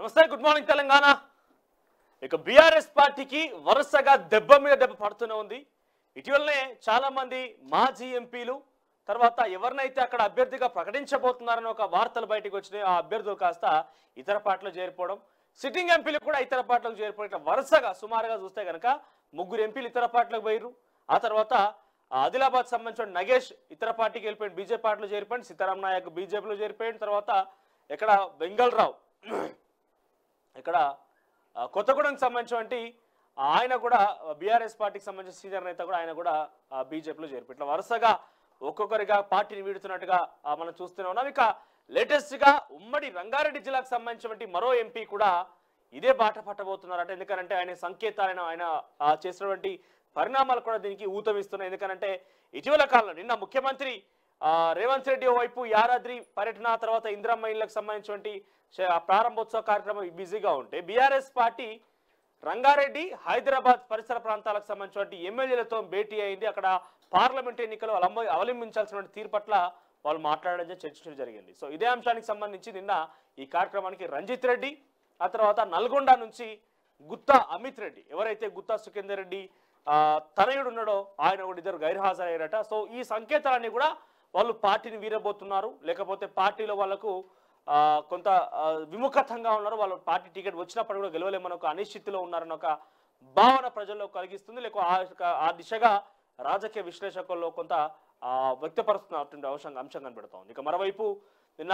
నమస్తే good morning Telangana ఇక BRS పార్టీకి వరుసగా దెబ్బ మీద దెబ్బ పడుతూనే ఉంది ఇటీవలనే చాలా మంది మాజీ ఎంపీలు తర్వాత ఎవరినైతే అక్కడ అభ్యర్థిగా ప్రకటించబోతున్నారని ఒక వార్తలు బయటకు వచ్చినాయి ఆ అభ్యర్థులు కాస్త ఇతర పార్టీలో చేరిపోవడం సిట్టింగ్ ఎంపీలు కూడా ఇతర పార్టీలకు చేరిపోవడం ఇట్లా వరుసగా సుమారుగా చూస్తే కనుక ముగ్గురు ఎంపీలు ఇతర పార్టీలకు పోయారు ఆ తర్వాత ఆ ఆదిలాబాద్ సంబంధించిన నగేష్ ఇతర పార్టీకి వెళ్ళిపోయింది బీజేపీ పార్టీలో చేరిపోయింది సీతారాం నాయక్ బీజేపీలో చేరిపోయింది తర్వాత ఇక్కడ వెంగళరావు ఇక్కడ ఆ, కొత్తగూడెంకి సంబంధించినటువంటి ఆయన కూడా బీఆర్ఎస్ పార్టీకి సంబంధించిన సీనియర్ నేత కూడా ఆయన కూడా బీజేపీలో చేరిపోయి ఇట్లా వరుసగా ఒక్కొక్కరిగా పార్టీని వీడుతున్నట్టుగా ఆ, మనం చూస్తూనే ఉన్నాం ఇక లేటెస్ట్ గా ఉమ్మడి రంగారెడ్డి జిల్లాకు సంబంధించినటువంటి మరో ఎంపీ కూడా ఇదే బాట పట్టబోతున్నారట ఎందుకంటే ఆయన సంకేతాలను ఆయన ఆ, చేసినటువంటి పరిణామాలు కూడా దీనికి ఊతమిస్తున్నాయి ఎందుకంటే ఇటీవల కాలంలో నిన్న ముఖ్యమంత్రి ఆ, రేవంత్ రెడ్డి వైపు యాదాద్రి పర్యటన తర్వాత ఇందిరమ్మ ఇళ్లకు సంబంధించినటువంటి శ- ప్రారంభోత్సవ కార్యక్రమం బిజీగా ఉంటే బీఆర్ఎస్ పార్టీ రంగారెడ్డి హైదరాబాద్ పరిసర ప్రాంతాలకు సంబంధించినటువంటి ఎమ్మెల్యేలతో భేటీ అయింది అక్కడ పార్లమెంట్ ఎన్నికలు అలంబ- అవలంబించాల్సినటువంటి తీరు పట్ల వాళ్ళు మాట్లాడడం జరిగి- చర్చించడం జరిగింది సో ఇదే అంశానికి సంబంధించి నిన్న ఈ కార్యక్రమానికి రంజిత్ రెడ్డి ఆ తర్వాత నల్గొండ నుంచి గుత్తా అమిత్ రెడ్డి ఎవరైతే గుత్తా సుఖేందర్ రెడ్డి ఆ, తనయుడు ఉన్నాడో ఆయన కూడా ఇద్దరు గైర్హాజరయ్యారట సో ఈ సంకేతాలన్నీ కూడా వాళ్ళు పార్టీని వీరబోతున్నారు లేకపోతే పార్టీలో వాళ్ళకు ఆ, కొంత ఆ, విముఖతంగా ఉన్నారు వాళ్ళు పార్టీ టికెట్ వచ్చినప్పుడు కూడా గెలవలేమని ఒక అనిశ్చితిలో ఉన్నారని ఒక భావన ప్రజల్లో కలిగిస్తుంది లేక ఆ- ఆ దిశగా రాజకీయ విశ్లేషకుల్లో కొంత ఆ, వ్యక్తపరుస్తున్నటువంటి అంశం అంశం కనబడుతోంది ఇక మరోవైపు నిన్న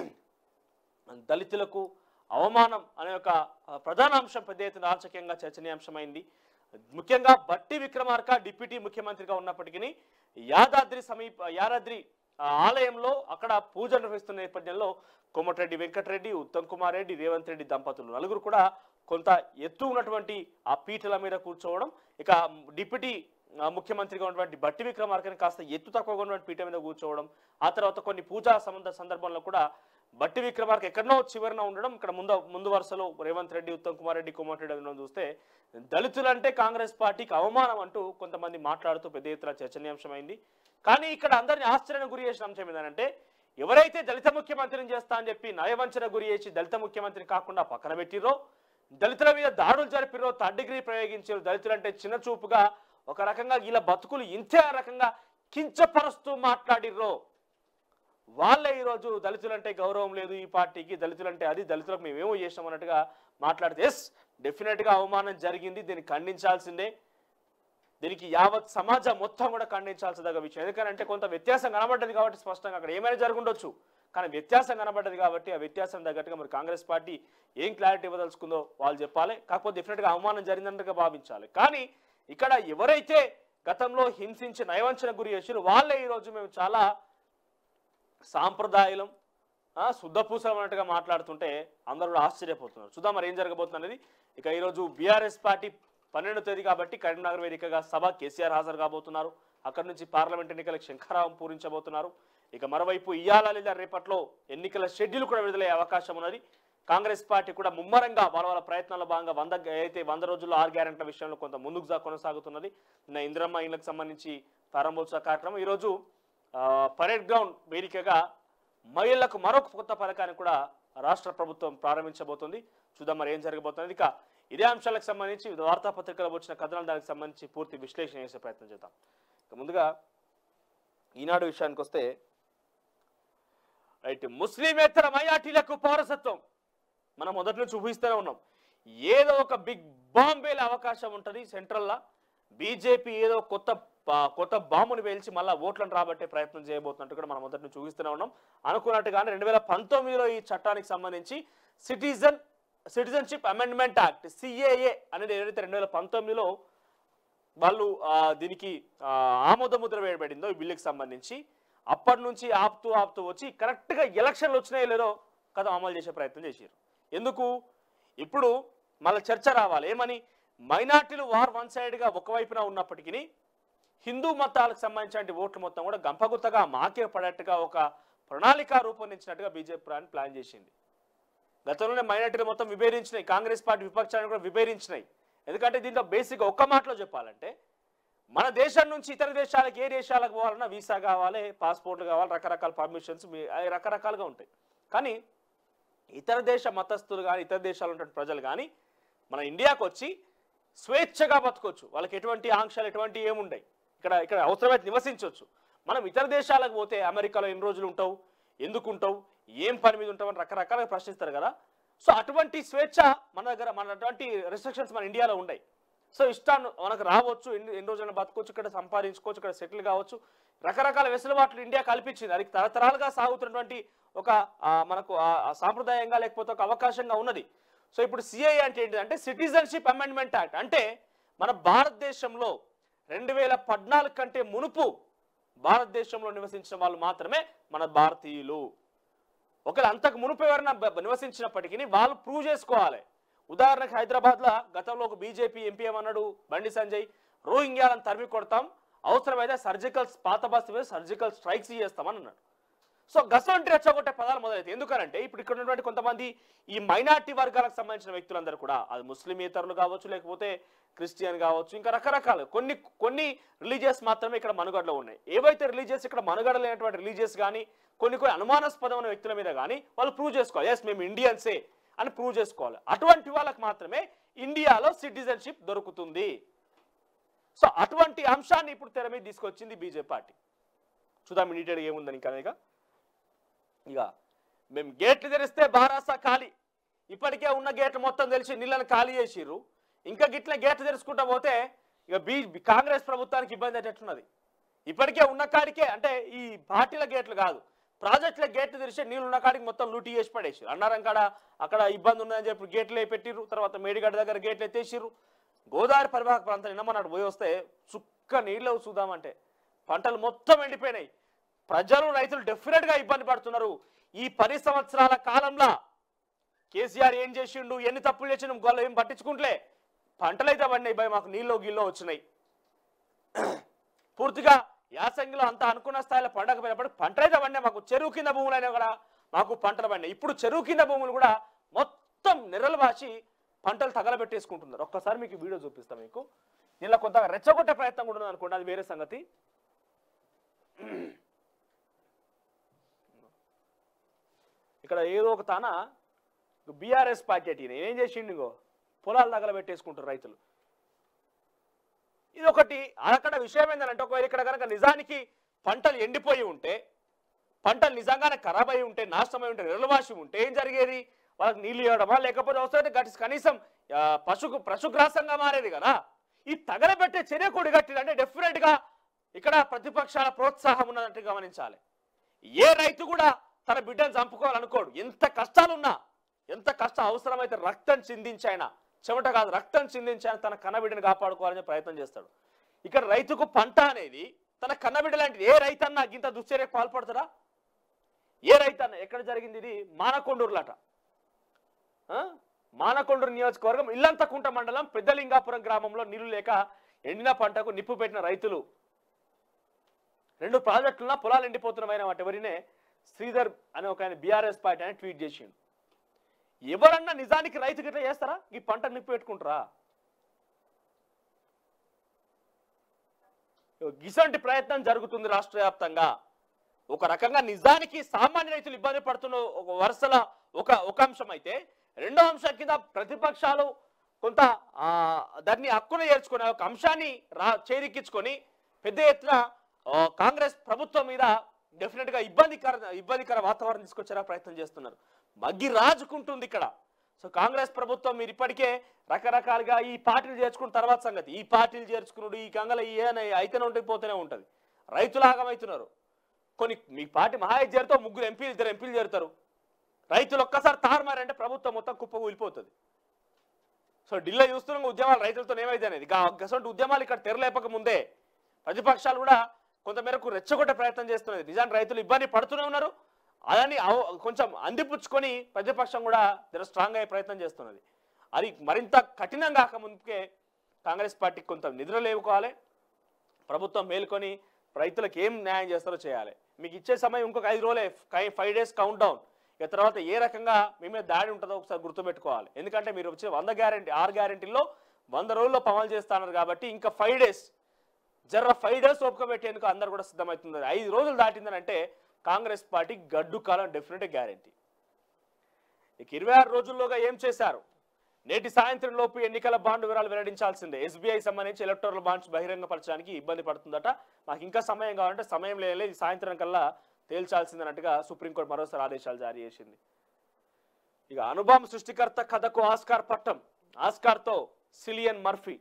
దళితులకు అవమానం అనే ఒక ఆ, ప్రధాన అంశం పెద్ద ఎత్తున రాజకీయంగా చర్చనీయాంశమైంది ముఖ్యంగా బట్టి విక్రమార్క డిప్యూటీ ముఖ్యమంత్రిగా ఉన్నప్పటికీ యాదాద్రి సమీప యాదాద్రి ఆ, ఆలయంలో అక్కడ పూజ నిర్వహిస్తున్న నేపథ్యంలో కోమటిరెడ్డి వెంకటరెడ్డి ఉత్తమ్ కుమార్ రెడ్డి రేవంత్ రెడ్డి దంపతులు నలుగురు కూడా కొంత ఎత్తు ఉన్నటువంటి ఆ పీటల మీద కూర్చోవడం ఇక డిప్యూటీ ఆ, ముఖ్యమంత్రిగా ఉన్నటువంటి బట్టి విక్రమార్కని కాస్త ఎత్తు తక్కువగా ఉన్నటువంటి పీఠ మీద కూర్చోవడం ఆ తర్వాత కొన్ని పూజా సంబంధ సందర్భంలో కూడా బట్టి విక్రమార్క ఎక్కడనో చివరిన ఉండడం ఇక్కడ ముందు ముందు వరుసలో రేవంత్ రెడ్డి ఉత్తమ్ కుమార్ రెడ్డి కోమటిరెడ్డి ఉండడం చూస్తే దళితులంటే కాంగ్రెస్ పార్టీకి అవమానం అంటూ కొంతమంది మాట్లాడుతూ పెద్ద ఎత్తున చర్చనీయాంశమైంది కానీ ఇక్కడ అందరిని ఆశ్చర్యానికి గురి చేసిన అంశం ఏంటంటే ఎవరైతే దళిత ముఖ్యమంత్రిని చేస్తా అని చెప్పి నయవంచన గురి చేసి దళిత ముఖ్యమంత్రి కాకుండా పక్కన పెట్టిరో దళితుల మీద దాడులు జరిపిరో థర్డ్ డిగ్రీ ప్రయోగించారు దళితులంటే చిన్న చూపుగా ఒక రకంగా ఇలా బతుకులు ఇంతే రకంగా కించపరుస్తూ మాట్లాడిర్రో వాళ్ళే ఈరోజు దళితులంటే గౌరవం లేదు ఈ పార్టీకి దళితులంటే అది దళితులకు మేమేమో చేసాం అన్నట్టుగా మాట్లాడితే ఎస్ డెఫినెట్గా అవమానం జరిగింది దీన్ని ఖండించాల్సిందే దీనికి యావత్ సమాజం మొత్తం కూడా ఖండించాల్సిన విషయం ఎందుకంటే కొంత వ్యత్యాసం కనబడ్డది కాబట్టి స్పష్టంగా అక్కడ ఏమైనా జరుగుండొచ్చు కానీ వ్యత్యాసం కనబడ్డది కాబట్టి ఆ వ్యత్యాసం తగ్గట్టుగా మరి కాంగ్రెస్ పార్టీ ఏం క్లారిటీ ఇవ్వదలుచుకుందో వాళ్ళు చెప్పాలి కాకపోతే డెఫినెట్గా అవమానం జరిగినట్టుగా భావించాలి కానీ ఇక్కడ ఎవరైతే గతంలో హింసించి నయవంచన గురి చేసారో వాళ్ళే ఈరోజు మేము చాలా సాంప్రదాయం ఆ, శుద్ధపూసలం అన్నట్టుగా మాట్లాడుతుంటే అందరూ కూడా ఆశ్చర్యపోతున్నారు చూద్దాం మరి ఏం జరగబోతుంది అనేది ఇక ఈరోజు బీఆర్ఎస్ పార్టీ పన్నెండో తేదీ కాబట్టి కరీంనగర్ వేదికగా సభ కేసీఆర్ హాజరు కాబోతున్నారు అక్కడి నుంచి పార్లమెంట్ ఎన్నికలకు శంఖారావం పూరించబోతున్నారు ఇక మరోవైపు ఇయాల లేదా రేపట్లో ఎన్నికల షెడ్యూల్ కూడా విడుదలయ్యే అవకాశం ఉన్నది కాంగ్రెస్ పార్టీ కూడా ముమ్మరంగా వాళ్ళ వాళ్ళ ప్రయత్నాల్లో భాగంగా వంద అయితే వంద రోజుల్లో ఆరు గ్యారెంట్ల విషయంలో కొంత ముందుకు జా- కొనసాగుతున్నది నిన్న ఇందిరమ్మ ఇళ్లకు సంబంధించి ప్రారంభోత్సవ కార్యక్రమం ఈరోజు ఆ, పరేడ్ గ్రౌండ్ వేదికగా మహిళలకు మరొక కొత్త పథకాన్ని కూడా రాష్ట్ర ప్రభుత్వం ప్రారంభించబోతుంది చూద్దాం మరి ఏం జరగబోతుంది ఇక ఇదే అంశాలకు సంబంధించి వివిధ వార్తాపత్రికలో వచ్చిన కథనాలు దానికి సంబంధించి పూర్తి విశ్లేషణ చేసే ప్రయత్నం చేద్దాం ఇక ముందుగా ఈనాడు విషయానికి వస్తే రైట్ ముస్లిమేతర మైనార్టీలకు పౌరసత్వం మనం మొదటి నుంచి ఊహిస్తూనే ఉన్నాం ఏదో ఒక బిగ్ బాంబేల అవకాశం ఉంటుంది సెంట్రల్లా బీజేపీ ఏదో కొత్త పా- కొత్త బాంబుని పేల్చి మళ్ళీ ఓట్లను రాబట్టే ప్రయత్నం చేయబోతున్నట్టు కూడా మనం మొదటి నుంచి ఊహిస్తూనే ఉన్నాం అనుకున్నట్టుగానే రెండు వేల పంతొమ్మిదిలో ఈ చట్టానికి సంబంధించి citizen citizenship amendment act CAA అనేది ఏదైతే రెండు వేల పంతొమ్మిదిలో వాళ్ళు ఆ, దీనికి ఆ, ఆమోద ముద్ర వేయబడిందో ఈ బిల్లుకి సంబంధించి అప్పటి నుంచి ఆపుతూ ఆపుతూ వచ్చి కరెక్ట్గా ఎలక్షన్లు వచ్చినాయో లేదో కథ అమలు చేసే ప్రయత్నం చేశారు ఎందుకు ఇప్పుడు మళ్ళీ చర్చ రావాలి ఏమని మైనార్టీలు వార్ వన్ సైడ్గా ఒకవైపున ఉన్నప్పటికీ హిందూ మతాలకు సంబంధించిన ఓట్లు మొత్తం కూడా గంపగుత్తగా మాకే పడేట్టుగా ఒక ప్రణాళిక రూపొందించినట్టుగా బీజేపీ ప్లాన్ ప్లాన్ చేసింది గతంలోనే మైనార్టీలు మొత్తం విభేదించినాయి కాంగ్రెస్ పార్టీ విపక్షాలను కూడా విభేదించినాయి ఎందుకంటే దీంట్లో బేసిక్ ఒక్క మాటలో చెప్పాలంటే మన దేశం నుంచి ఇతర దేశాలకు ఏ దేశాలకు పోవాలన్నా వీసా కావాలి పాస్పోర్ట్లు కావాలి రకరకాల పర్మిషన్స్ రకరకాలుగా ఉంటాయి కానీ ఇతర దేశ మతస్థులు కానీ ఇతర దేశాలు ఉన్న ప్రజలు కానీ మన ఇండియాకు వచ్చి స్వేచ్ఛగా బతకొచ్చు వాళ్ళకి ఎటువంటి ఆంక్షలు ఎటువంటి ఏముండయి ఇక్కడ ఇక్కడ అవసరమైతే నివసించవచ్చు మనం ఇతర దేశాలకు పోతే అమెరికాలో ఎన్ని రోజులు ఉంటావు ఎందుకు ఉంటావు ఏం పని మీద ఉంటావు అని రకరకాలుగా ప్రశ్నిస్తారు కదా సో అటువంటి స్వేచ్ఛ మన దగ్గర మన అటువంటి రెస్ట్రిక్షన్స్ మన ఇండియాలో ఉన్నాయి సో ఇష్టాన్ని మనకు రావచ్చు ఎన్ని ఎన్ని రోజులైనా బతకొచ్చు ఇక్కడ సంపాదించుకోవచ్చు ఇక్కడ సెటిల్ కావచ్చు రకరకాల వెసులుబాట్లు ఇండియా కల్పించింది అది తరతరాలుగా సాగుతున్నటువంటి ఒక ఆ, మనకు ఆ- ఆ సాంప్రదాయంగా లేకపోతే ఒక అవకాశంగా ఉన్నది సో ఇప్పుడు సిఐ అంటే ఏంటిదంటే సిటిజన్షిప్ అమెండ్మెంట్ యాక్ట్ అంటే మన భారతదేశంలో రెండు వేల పద్నాలుగు కంటే మునుపు భారతదేశంలో నివసించిన వాళ్ళు మాత్రమే మన భారతీయులు ఒకవేళ అంతకు మునుపు ఎవరైనా బ- నివసించినప్పటికీ వాళ్ళు ప్రూవ్ చేసుకోవాలి ఉదాహరణకు హైదరాబాద్లో గతంలో ఒక బీజేపీ ఎంపీ ఏమన్నాడు బండి సంజయ్ రోహింగ్యాలను తరిమి కొడతాం అవసరమైతే సర్జికల్ పాత బస్తీ మీద సర్జికల్ స్ట్రైక్స్ చేస్తామని అన్నాడు సో గసంటి రెచ్చగొట్టే పదాలు మొదలైతే ఎందుకనంటే ఇప్పుడు ఇక్కడ ఉన్నటువంటి కొంతమంది ఈ మైనార్టీ వర్గాలకు సంబంధించిన వ్యక్తులందరూ కూడా అది ముస్లిమేతరులు కావచ్చు లేకపోతే క్రిస్టియన్ కావచ్చు ఇంకా రకరకాలు కొన్ని కొన్ని రిలీజియస్ మాత్రమే ఇక్కడ మనుగడలో ఉన్నాయి ఏవైతే రిలీజియస్ ఇక్కడ మనుగడ లేనటువంటి రిలీజియస్ కానీ కొన్ని కొన్ని అనుమానాస్పదమైన వ్యక్తుల మీద కానీ వాళ్ళు ప్రూవ్ చేసుకోవాలి ఎస్ మేము ఇండియన్సే అని ప్రూవ్ చేసుకోవాలి అటువంటి వాళ్ళకి మాత్రమే ఇండియాలో సిటిజన్షిప్ దొరుకుతుంది సో అటువంటి అంశాన్ని ఇప్పుడు తెర మీద తీసుకొచ్చింది బీజేపీ పార్టీ చూద్దాం ఇమీడియట్గా ఏముందని ఇంకా ఇక ఇక మేము గేట్లు తెరిస్తే బారాసా ఖాళీ ఇప్పటికే ఉన్న గేట్లు మొత్తం తెలిసి నీళ్ళని ఖాళీ చేసిర్రు ఇంకా గిట్ల గేట్లు తెరుచుకుంటా పోతే ఇక బీ కాంగ్రెస్ ప్రభుత్వానికి ఇబ్బంది అయ్యేటట్టున్నది ఇప్పటికే ఉన్న కాడికే అంటే ఈ పార్టీల గేట్లు కాదు ప్రాజెక్టుల గేట్లు తెరిస్తే నీళ్ళు ఉన్న కాడికి మొత్తం లూటీ చేసి పడేసి అన్నారం కాడ అక్కడ ఇబ్బంది ఉందని చెప్పి గేట్లు పెట్టిర్రు తర్వాత మేడిగడ్డ దగ్గర గేట్లు ఎత్తేసిర్రు గోదావరి పరివాహక ప్రాంతం నిన్నమన్నాడు పోయి వస్తే చుక్క నీళ్ళు చూద్దామంటే పంటలు మొత్తం ఎండిపోయినాయి ప్రజలు రైతులు డెఫినెట్ గా ఇబ్బంది పడుతున్నారు ఈ పది సంవత్సరాల కాలంలో కేసీఆర్ ఏం చేసిండు ఎన్ని తప్పులు చేసిండు గొల్ల ఏం పట్టించుకుంటలే పంటలైతే పడినాయి భయ మాకు నీళ్ళు గిల్లో వచ్చినాయి పూర్తిగా యాసంగిలో అంత అనుకున్న స్థాయిలో పండకపోయినప్పుడు పంటలైతే పడినాయి మాకు చెరువు కింద భూములైనా కూడా మాకు పంటలు పడినాయి ఇప్పుడు చెరువు కింద భూములు కూడా మొత్తం నెర్రలు బాచి పంటలు తగలబెట్టేసుకుంటున్నారు ఒక్కసారి మీకు ఈ వీడియో చూపిస్తాం మీకు దీనిలో కొంత రెచ్చగొట్టే ప్రయత్నం కూడా ఉంది అనుకోండి అది వేరే సంగతి ఇక్కడ ఏదో ఒక తాన బీఆర్ఎస్ పార్టీ అటు ఈయన ఏం చేసిండు ఇంకో పొలాలు తగలబెట్టేసుకుంటారు రైతులు ఇది ఒకటి అక్కడ విషయం ఏంటంటే ఒకవేళ ఇక్కడ కనుక నిజానికి పంటలు ఎండిపోయి ఉంటే పంటలు నిజంగానే ఖరాబ్ అయి ఉంటే నాశనమై ఉంటే నిలవాసి ఉంటే ఏం జరిగేది వాళ్ళకి నీళ్ళు ఇవ్వడమా లేకపోతే అవసరమైతే గట్టి కనీసం ఆ, పశుకు పశుగ్రాసంగా మారేది కదా ఈ తగలబెట్టే చర్య కొడి కట్టిందంటే డెఫినెట్ గా ఇక్కడ ప్రతిపక్షాల ప్రోత్సాహం ఉన్నట్టు గమనించాలి ఏ రైతు కూడా తన బిడ్డను చంపుకోవాలనుకోడు ఎంత కష్టాలున్నా ఎంత కష్టం అవసరమైతే రక్తం చిందించాయన చెమట కాదు రక్తం చిందించాయన తన కన్నబిడ్డను కాపాడుకోవాలని ప్రయత్నం చేస్తాడు ఇక్కడ రైతుకు పంట అనేది తన కన్నబిడ్డ లాంటిది ఏ రైతన్నా ఇంత దుశ్చర్యకు పాల్పడతాడా ఏ రైతన్న ఎక్కడ జరిగింది ఇది మానకొండూరులట ఆ? మానకొండూరు నియోజకవర్గం ఇల్లంతకుంట మండలం పెద్దలింగాపురం గ్రామంలో నీళ్లు లేక ఎండిన పంటకు నిప్పు పెట్టిన రైతులు రెండు ప్రాజెక్టులున్న పొలాలు ఎండిపోతున్నమైన వాటి ఎవరినే శ్రీధర్ అనే ఒక ఆయన బీఆర్ఎస్ పార్టీ అని ట్వీట్ చేసిండు ఎవరన్నా నిజానికి రైతుకి ఇట్లా చేస్తారా ఈ పంట నిప్పు పెట్టుకుంటారా గిసంటి ప్రయత్నం జరుగుతుంది రాష్ట్ర వ్యాప్తంగా ఒక రకంగా నిజానికి సామాన్య రైతులు ఇబ్బంది పడుతున్న ఒక వరుసల ఒక ఒక అంశం అయితే రెండో అంశం కింద ప్రతిపక్షాలు కొంత ఆ, దాన్ని హక్కున చేర్చుకునే ఒక అంశాన్ని రా చేరిక్కించుకొని పెద్ద ఎత్తున ఆ, కాంగ్రెస్ ప్రభుత్వం మీద డెఫినెట్ గా ఇబ్బందికర ఇబ్బందికర వాతావరణం తీసుకొచ్చేలా ప్రయత్నం చేస్తున్నారు మగ్గి రాజుకుంటుంది ఇక్కడ సో కాంగ్రెస్ ప్రభుత్వం మీరు ఇప్పటికే రకరకాలుగా ఈ పార్టీలు చేర్చుకున్న తర్వాత సంగతి ఈ పార్టీలు చేర్చుకున్నాడు ఈ గంగల ఈ అని అయితేనే ఉంటుంది పోతూనే ఉంటుంది రైతులు ఆగమవుతున్నారు కొన్ని మీ పార్టీ మహా అయితే చేరుతో ముగ్గురు ఎంపీలు ఇద్దరు ఎంపీలు చేరుతారు రైతులు ఒక్కసారి తారుమారంటే ప్రభుత్వం మొత్తం కుప్ప కూలిపోతుంది సో ఢిల్లీ చూస్తున్నాం ఉద్యమాలు రైతులతో ఏమైతే అనేది గసంటి ఉద్యమాలు ఇక్కడ తెరలేపక ముందే ప్రతిపక్షాలు కూడా కొంతమేరకు రెచ్చగొట్టే ప్రయత్నం చేస్తున్నది నిజానికి రైతులు ఇబ్బంది పడుతూనే ఉన్నారు అదని అవ- కొంచెం అందిపుచ్చుకొని ప్రతిపక్షం కూడా జర స్ట్రాంగ్ అయ్యే ప్రయత్నం చేస్తున్నది అది మరింత కఠినం కాక ముందుకే కాంగ్రెస్ పార్టీకి కొంత నిద్ర లేవుకోవాలి ప్రభుత్వం మేల్కొని రైతులకు ఏం న్యాయం చేస్తారో చేయాలి మీకు ఇచ్చే సమయం ఇంకొక ఐదు రోజులే ఫైవ్ డేస్ కౌంట్ డౌన్ ఇక తర్వాత ఏ రకంగా మీ మీద దాడి ఉంటుందో ఒకసారి గుర్తుపెట్టుకోవాలి ఎందుకంటే మీరు వచ్చే వంద గ్యారెంటీ ఆరు గ్యారెంటీల్లో వంద రోజుల్లో అమలు చేస్తున్నారు కాబట్టి ఇంకా ఫైవ్ డేస్ జర్ర ఫైవ్ డేస్ ఓపిక పెట్టేందుకు అందరు కూడా సిద్ధమవుతున్నారు ఐదు రోజులు దాటిందని అంటే కాంగ్రెస్ పార్టీ గడ్డు కాలం డెఫినెట్ గ్యారెంటీ ఇక ఇరవై ఆరు రోజుల్లోగా ఏం చేశారు నేటి సాయంత్రం లోపు ఎన్నికల బాండ్ వివరాలు వెల్లడించాల్సిందే ఎస్బీఐ సంబంధించి ఎలక్టోరల్ బాండ్స్ బహిరంగపరచడానికి ఇబ్బంది పడుతుందట మాకు ఇంకా సమయం కావాలంటే సమయం లేదు ఈ సాయంత్రం కల్లా తేల్చాల్సిందన్నట్టుగా సుప్రీంకోర్టు మరోసారి ఆదేశాలు జారీ చేసింది ఇక అనుభవం సృష్టికర్త కథకు ఆస్కార్ పట్టం ఆస్కార్తో సిలియన్ మర్ఫీ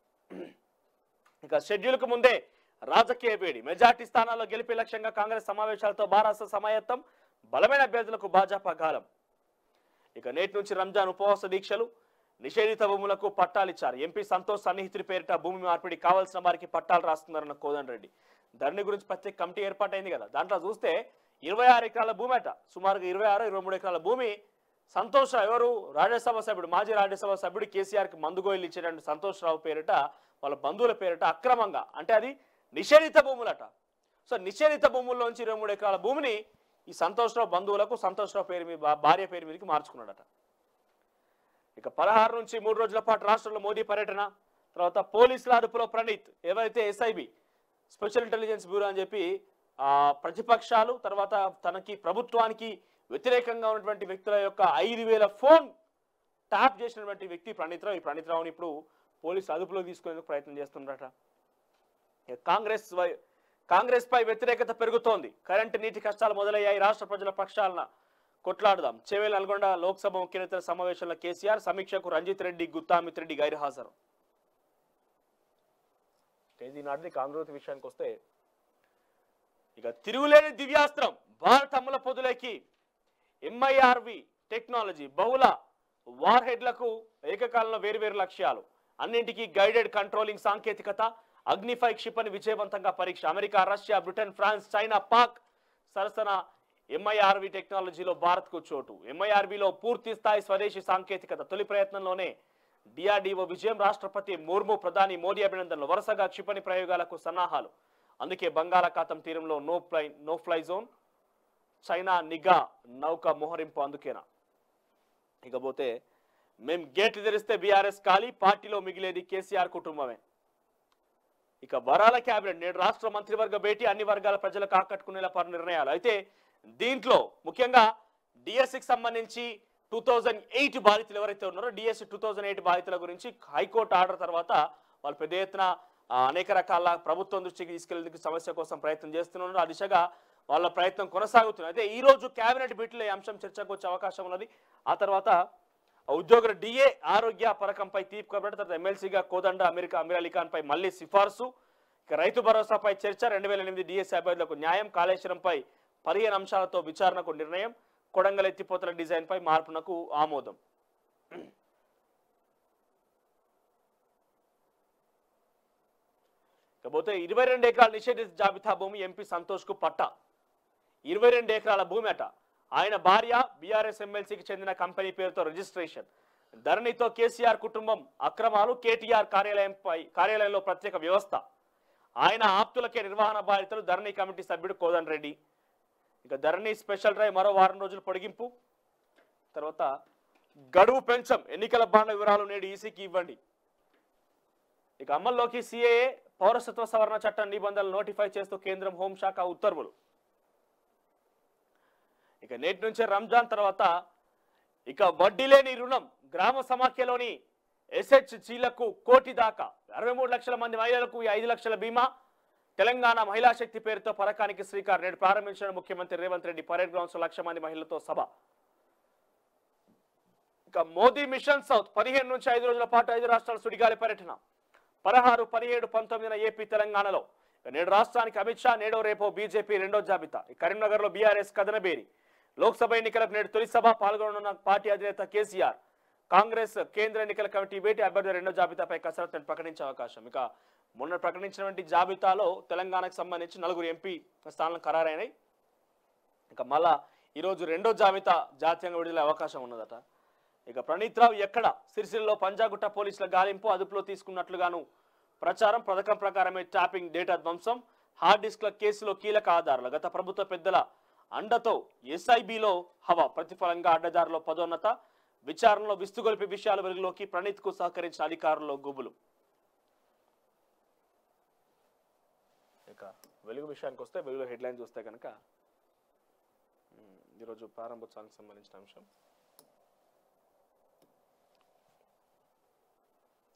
ఇక షెడ్యూల్కు ముందే రాజకీయ వేడి మెజార్టీ స్థానాల్లో గెలిపే లక్ష్యంగా కాంగ్రెస్ సమావేశాలతో బారాస సమాయత్తం బలమైన అభ్యర్థులకు భాజపా గాలం ఇక నేటి నుంచి రంజాన్ ఉపవాస దీక్షలు నిషేధిత భూములకు పట్టాలిచ్చారు ఎంపీ సంతోష్ సన్నిహితుడి పేరిట భూమి మార్పిడి కావాల్సిన వారికి పట్టాలు రాస్తున్నారన్న కోదండ రెడ్డి ధరణి గురించి ప్రత్యేక కమిటీ ఏర్పాటైంది కదా దాంట్లో చూస్తే ఇరవై ఆరు ఎకరాల భూమి అట సుమారుగా ఇరవై ఆరు ఇరవై మూడు ఎకరాల భూమి సంతోష్ ఎవరు రాజ్యసభ సభ్యుడు మాజీ రాజ్యసభ సభ్యుడు కేసీఆర్కి మందుగోయిలు ఇచ్చేటువంటి సంతోష్ రావు పేరిట వాళ్ళ బంధువుల పేరిట అక్రమంగా అంటే అది నిషేధిత భూములట సో నిషేధిత భూముల్లోంచి ఇరవై మూడు ఎకరాల భూమిని ఈ సంతోష్రావు బంధువులకు సంతోష్రావు పేరు మీద భార్య పేరు మీదకి మార్చుకున్నాడట ఇక పదహారు నుంచి మూడు రోజుల పాటు రాష్ట్రంలో మోదీ పర్యటన తర్వాత పోలీసుల అదుపులో ప్రణీత్ ఏవైతే ఎస్ఐబి స్పెషల్ ఇంటెలిజెన్స్ బ్యూరో అని చెప్పి ఆ ప్రతిపక్షాలు తర్వాత తనకి ప్రభుత్వానికి వ్యతిరేకంగా ఉన్నటువంటి వ్యక్తుల యొక్క ఐదు వేల ఫోన్ ట్యాప్ చేసినటువంటి వ్యక్తి ప్రణీత్ రావు ఈ ప్రణీత్ రావుని ఇప్పుడు పోలీసు అదుపులో తీసుకునేందుకు ప్రయత్నం చేస్తున్నారట ఇక కాంగ్రెస్ వై- కాంగ్రెస్ పై వ్యతిరేకత పెరుగుతోంది కరెంటు నీటి కష్టాలు మొదలయ్యాయి రాష్ట్ర ప్రజల పక్షాలన కొట్లాడదాం చెవేల నల్గొండ లోక్సభ ముఖ్య నేతల సమావేశంలో కేసీఆర్ సమీక్షకు రంజిత్ రెడ్డి గుత్తామిత్ రెడ్డి గైర్హాజరు తేదీ నాటిది కాంగ్రెస్ విషయానికి వస్తే ఇక తిరుగులేని దివ్యాస్త్రం భారత అమ్ముల పొదులకి ఎంఐఆర్వి టెక్నాలజీ బహుళ వార్ హెడ్లకు ఏకకాలంలో వేరువేరు లక్ష్యాలు అన్నింటికీ గైడెడ్ కంట్రోలింగ్ సాంకేతికత అగ్నిఫై క్షిపణి విజయవంతంగా పరీక్ష America Russia Britain France China Pak సరసన ఎంఐఆర్వి టెక్నాలజీలో భారత్కు చోటు ఎంఐఆర్విలో పూర్తి స్థాయి స్వదేశీ సాంకేతికత తొలి ప్రయత్నంలోనే డిఆర్డీఓ విజయం రాష్ట్రపతి ముర్ము ప్రధాని మోదీ అభినందనలు వరుసగా క్షిపణి ప్రయోగాలకు సన్నాహాలు అందుకే బంగాళాఖాతం తీరంలో no fly no fly zone China నిఘా నౌక మోహరింపు అందుకేనా ఇకపోతే మేం గేట్లు తెరిస్తే బీఆర్ఎస్ ఖాళీ పార్టీలో మిగిలేది కేసీఆర్ కుటుంబమే ఇక వరాల క్యాబినెట్ నేడు రాష్ట్ర మంత్రివర్గ భేటీ అన్ని వర్గాల ప్రజలకు ఆకట్టుకునేలా పలు నిర్ణయాలు అయితే దీంట్లో ముఖ్యంగా డిఎస్సికి సంబంధించి టూ థౌజండ్ ఎయిట్ బాధితులు ఎవరైతే ఉన్నారో డిఎస్సి టూ థౌజండ్ ఎయిట్ బాధితుల గురించి హైకోర్టు ఆర్డర్ తర్వాత వాళ్ళు పెద్ద ఎత్తున ఆ, అనేక రకాల ప్రభుత్వం దృష్టికి తీసుకెళ్లేందుకు సమస్య కోసం ప్రయత్నం చేస్తున్నారు ఆ దిశగా వాళ్ళ ప్రయత్నం కొనసాగుతుంది అయితే ఈ రోజు కేబినెట్ భేటీలో ఈ అంశం చర్చకు వచ్చే అవకాశం ఉన్నది ఆ తర్వాత ఉద్యోగుల డిఏ ఆరోగ్య పథకంపై తీర్పు కాబట్టి తర్వాత ఎమ్మెల్సీగా కోదండ అమెరికా అమీర్ అలీ ఖాన్ పై మళ్లీ సిఫార్సు ఇక రైతు భరోసాపై చర్చ రెండు వేల ఎనిమిది డిఎస్సీ అభ్యర్థులకు న్యాయం కాళేశ్వరంపై పదిహేను అంశాలతో విచారణకు నిర్ణయం కొడంగల్ ఎత్తిపోతల డిజైన్ పై మార్పునకు ఆమోదం ఇకపోతే ఇరవై రెండు ఎకరాల నిషేధిత జాబితా భూమి ఎంపీ సంతోష్ కు పట్టా ఇరవై రెండు ఎకరాల భూమి అట ఆయన భార్య బీఆర్ఎస్ ఎమ్మెల్సీకి చెందిన కంపెనీ పేరుతో రిజిస్ట్రేషన్ ధరణితో కేసీఆర్ కుటుంబం అక్రమాలు కేటీఆర్ కార్యాలయంపై కార్యాలయంలో ప్రత్యేక వ్యవస్థ ఆయన ఆప్తులకే నిర్వహణ బాధ్యతలు ధరణి కమిటీ సభ్యుడు కోదన్ రెడ్డి ఇక ధరణి స్పెషల్ డ్రైవ్ మరో వారం రోజులు పొడిగింపు తర్వాత గడువు పెంచం ఎన్నికల బాండ్ల వివరాలు నేడు ఈసీకి ఇవ్వండి ఇక అమల్లోకి సిఏఏ పౌరసత్వ సవరణ చట్టం నిబంధనలు నోటిఫై చేస్తూ కేంద్రం హోంశాఖ ఉత్తర్వులు ఇక నేటి నుంచే రంజాన్ తర్వాత ఇక వడ్డీ లేని రుణం గ్రామ సమాఖ్యలోని ఎస్హెచ్జీలకు కోటి దాకా అరవై మూడు లక్షల మంది మహిళలకు ఈ ఐదు లక్షల బీమా తెలంగాణ మహిళా శక్తి పేరుతో పథకానికి శ్రీకార్ నేడు ప్రారంభించిన ముఖ్యమంత్రి రేవంత్ రెడ్డి పరేడ్ గ్రౌండ్స్ లక్ష మంది మహిళలతో సభ ఇక మోదీ మిషన్ సౌత్ పదిహేను నుంచి ఐదు రోజుల పాటు ఐదు రాష్ట్రాల సుడిగాలి పర్యటన పదహారు పదిహేడు పంతొమ్మిదిన ఏపీ తెలంగాణలో ఇక నేడు రాష్ట్రానికి అమిత్ షా నేడో రేపో బీజేపీ రెండో జాబితా ఈ కరీంనగర్లో బీఆర్ఎస్ కదనబేరి లోక్సభ ఎన్నికలకు నేడు తొలి సభ పాల్గొననున్న పార్టీ అధినేత కేసీఆర్ కాంగ్రెస్ కేంద్ర ఎన్నికల కమిటీ భేటీ అభ్యర్థుల రెండో జాబితాపై కసరత్తు ప్రకటించే అవకాశం ఇక మొన్న ప్రకటించినటువంటి జాబితాలో తెలంగాణకు సంబంధించి నలుగురు ఎంపీ స్థానాలు ఖరారైనాయి ఇక మళ్ళా ఈరోజు రెండో జాబితా జాతీయంగా విడుదల అవకాశం ఉన్నదట ఇక ప్రణీత్ రావు ఎక్కడ సిరిసిల్లలో పంజాగుట్ట పోలీసుల గాలింపు అదుపులో తీసుకున్నట్లుగాను ప్రచారం పథకం ప్రకారమే ట్యాపింగ్ డేటా ధ్వంసం హార్డ్ డిస్క్ల కేసులో కీలక ఆధారాలు గత ప్రభుత్వ పెద్దల అండతో ఎస్ఐబిలో హవా ప్రతిఫలంగా అడ్డదారిలో పదోన్నత విచారణలో విస్తుగొలిపి విషయాలు వెలుగులోకి ప్రణీత్ కు సహకరించిన అధికారుల్లో గుబులు ఇక వెలుగు విషయానికి వస్తే వెలుగు హెడ్లైన్ చూస్తే కనుక ఉమ్, ఈరోజు ప్రారంభోత్సవానికి సంబంధించిన అంశం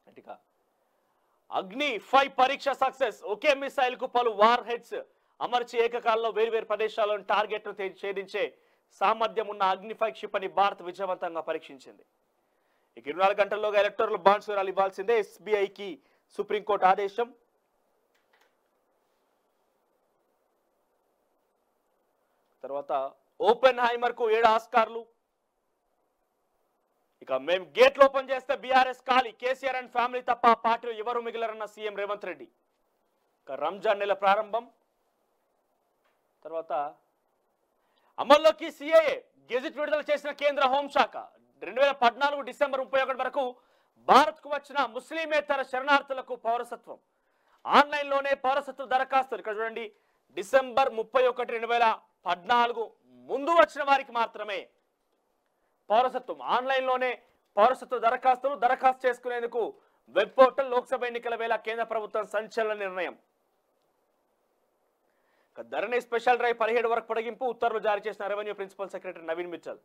గట్టిగా అగ్ని ఫైవ్ పరీక్ష సక్సెస్ ఒకే మిసైల్ కు పలు వార్ హెడ్స్ అమర్చి ఏకకాలంలో వేర్వేరు ప్రదేశాలను టార్గెట్ ను ఛేదించే సామర్థ్యం ఉన్న అగ్ని ఫైవ్ క్షిపణి భారత్ విజయవంతంగా పరీక్షించింది ఇక ఇరవై నాలుగు గంటల్లోగా ఎలక్టోరల్ బాండ్స్ వివరాలు ఇవ్వాల్సిందే ఎస్బీఐకి సుప్రీంకోర్టు ఆదేశం తర్వాత ఓపెన్ హైమర్ కు ఏడు ఆస్కార్లు ఇక మేము గేట్లు ఓపెన్ చేస్తే బీఆర్ఎస్ ఖాళీ కేసీఆర్ అండ్ ఫ్యామిలీ తప్ప పార్టీలో ఎవరు మిగిలరన్న సీఎం రేవంత్ రెడ్డి ఇక రంజాన్ నెల ప్రారంభం తర్వాత అమల్లోకి సిఏఏ గెజిట్ విడుదల చేసిన కేంద్ర హోంశాఖ రెండు వేల పద్నాలుగు డిసెంబర్ ముప్పై ఒకటి వరకు భారత్కు వచ్చిన ముస్లిమేతర శరణార్థులకు పౌరసత్వం ఆన్లైన్లోనే పౌరసత్వ దరఖాస్తులు ఇక్కడ చూడండి డిసెంబర్ ముప్పై ఒకటి రెండు వేల పద్నాలుగు ముందు వచ్చిన వారికి మాత్రమే పౌరసత్వం ఆన్లైన్లోనే పౌరసత్వ దరఖాస్తులు దరఖాస్తు చేసుకునేందుకు వెబ్ పోర్టల్ లోక్సభ ఎన్నికల వేళ కేంద్ర ప్రభుత్వం సంచలన నిర్ణయం ఇక ధరణి స్పెషల్ డ్రైవ్ పదిహేడు వరకు పొడిగింపు ఉత్తర్వులు జారీ చేసిన revenue principal secretary Naveen Mittal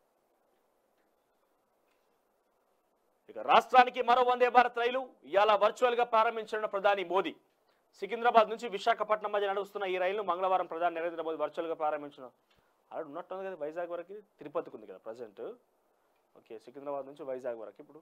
ఇక రాష్ట్రానికి మరో వందే భారత్ రైలు ఇవాళ వర్చువల్ గా ప్రారంభించిన ప్రధాని మోదీ సికింద్రాబాద్ నుంచి విశాఖపట్నం మధ్య నడుస్తున్న ఈ రైలు మంగళవారం ప్రధాని నరేంద్ర మోదీ వర్చువల్ గా ప్రారంభించిన అక్కడ ఉన్నట్టుంది కదా వైజాగ్ వరకు తిరుపతికి ఉంది కదా ప్రజెంట్ ఓకే సికింద్రాబాద్ నుంచి వైజాగ్ వరకు ఇప్పుడు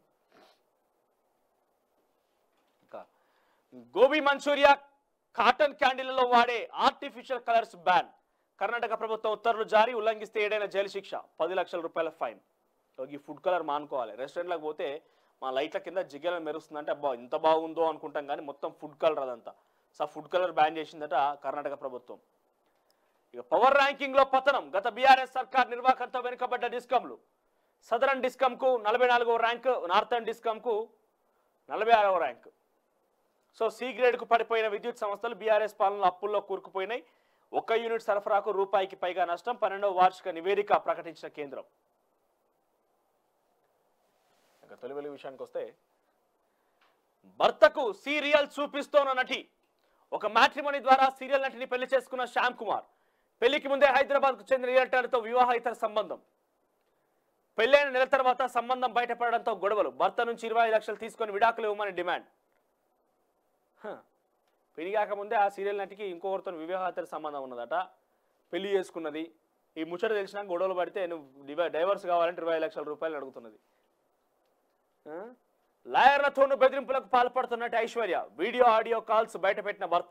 ఇంకా గోబీ మంచూరియా కాటన్ క్యాండిల్లలో వాడే ఆర్టిఫిషియల్ కలర్స్ బ్యాన్ కర్ణాటక ప్రభుత్వం ఉత్తర్వులు జారీ ఉల్లంఘిస్తే ఏడైనా జైలు శిక్ష పది లక్షల రూపాయల ఫైన్ ఈ ఫుడ్ కలర్ మానుకోవాలి రెస్టారెంట్లకు పోతే మా లైట్ల కింద జిగ్గెల మెరుస్తుందంటే అబ్బా ఇంత బాగుందో అనుకుంటాం కానీ మొత్తం ఫుడ్ కలర్ అదంతా సో ఫుడ్ కలర్ బ్యాన్ చేసిందట కర్ణాటక ప్రభుత్వం ఇక పవర్ ర్యాంకింగ్ లో పతనం గత బీఆర్ఎస్ సర్కార్ నిర్వాహకంతో వెనుకబడ్డ డిస్కంలు సదరన్ డిస్కమ్ కు నలభై నాలుగో ర్యాంక్ నార్థన్ డిస్కమ్ కు నలభై ఆరవ ర్యాంక్ సో సి గ్రేడ్ కు పడిపోయిన విద్యుత్ సంస్థలు బీఆర్ఎస్ పాలనలో అప్పుల్లో కూరుకుపోయినాయి ఒక్క యూనిట్ సరఫరాకు రూపాయికి పైగా నష్టం పన్నెండవ వార్షిక నివేదిక ప్రకటించిన కేంద్రం ఇక తొలి వెలుగు విషయానికి వస్తే భర్తకు సీరియల్ చూపిస్తోన్న నటి ఒక మ్యాట్రిమోనీ ద్వారా సీరియల్ నటిని పెళ్లి చేసుకున్న శ్యామ్ కుమార్ పెళ్లికి ముందే హైదరాబాద్కు చెందిన రియల్టర్తో వివాహేతర సంబంధం పెళ్ళైన నెల తర్వాత సంబంధం బయటపడడంతో గొడవలు భర్త నుంచి ఇరవై లక్షలు తీసుకొని విడాకులు ఇవ్వమని డిమాండ్ హ. పెళ్లి కాకముందే ఆ సీరియల్ నటికి ఇంకొకరితో వివాహేతర సంబంధం ఉన్నదట పెళ్లి చేసుకున్నది ఈ ముచ్చట తెలిసినాక గొడవలు పడితే నువ్వు డివై డైవర్స్ కావాలంటే ఇరవై లక్షల రూపాయలు అడుగుతున్నది ఆ? లాయర్లతోనూ బెదిరింపులకు పాల్పడుతున్నట్టు ఐశ్వర్య వీడియో ఆడియో కాల్స్ బయటపెట్టిన భర్త